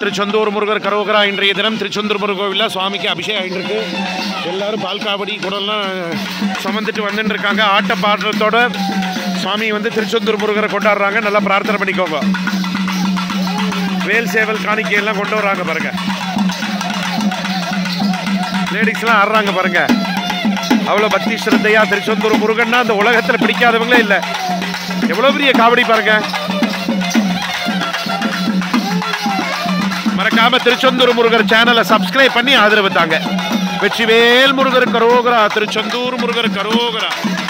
திருச்செந்தூர் முருகர் கரோகரா இன்றைய தினம் திருச்செந்தூர் முருகர் கோவிலில் சுவாமிக்கு அபிஷேகம் ஆகிட்டு இருக்கு எல்லாரும் பால் காவடி குடம்லாம் சுமந்துட்டு வந்துட்டு இருக்காங்க ஆட்ட பாடுறதோட சுவாமி வந்து திருச்செந்தூர் முருகரை கொண்டாடுறாங்க நல்லா பிரார்த்தனை பண்ணிக்கோங்க வேல் சேவல் காணிக்கை எல்லாம் கொண்டு வராங்க பாருங்க லேடிஸ்லாம் ஆடுறாங்க பாருங்க அவ்வளோ பக்தி ஸ்ரத்தையா திருச்செந்தூர் முருகன்னா அந்த உலகத்தில் பிடிக்காதவங்களே இல்லை எவ்வளோ பெரிய காவடி பாருங்க மறக்காம திருச்செந்தூர் முருகர் சேனலை சப்ஸ்கிரைப் பண்ணி ஆதரவு தாங்க வெற்றிவேல் முருகர் கரோகரா திருச்செந்தூர் முருகர் கரோகரா